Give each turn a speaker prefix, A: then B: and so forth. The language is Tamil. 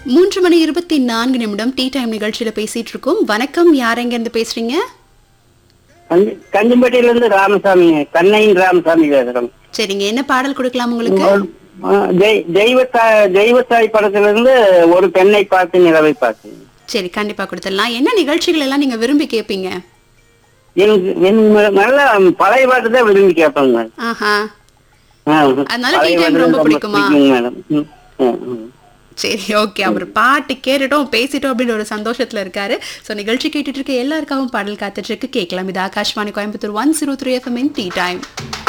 A: மூன்று மணி இருபத்தி நான்கு நிமிடம் டீ டைம் நிகழ்ச்சியில பேசிட்டு இருக்கோம் வணக்கம் யார் எங்க இருந்து பேசுறீங்க
B: கஞ்சி- கஞ்சிம்பட்டியில இருந்து ராமசாமி கண்ணையின் ராமசாமி பேசுறோம்
A: சரிங்க என்ன பாடல் கொடுக்கலாம் உங்களுக்கு
B: ஆ, தெய்- தெய்வத்தாய் தெய்வத்தாய் படத்துல இருந்து ஒரு பெண்ணை பார்த்து நிலவை பார்த்து
A: சரி கண்டிப்பா கொடுத்துடலாம் என்ன நிகழ்ச்சிகள் எல்லாம் நீங்க விரும்பி கேட்பீங்க
B: எனக்கு எனக்கு நல்ல பழைய பாட்டு தான் விரும்பி கேட்பேங்க
A: ஆஹா
B: ஆ,
A: அதனால
B: பழைய
A: tea time
B: பாட்டு
A: ரொம்ப
B: தான்
A: பிடிக்குமா?
B: பிடிக்குங்க மேடம் ம், ம், ம்.
A: சரி ஓகே அவர் பாட்டு கேட்டுட்டோம் பேசிட்டோம் அப்படின்னு ஒரு சந்தோஷத்துல இருக்காரு ஸோ நிகழ்ச்சி கேட்டுட்டு இருக்க எல்லாருக்காகவும் பாடல் காத்துட்டு இருக்கு கேட்கலாம் இது Akashvani Coimbatore one zero three FM in tea time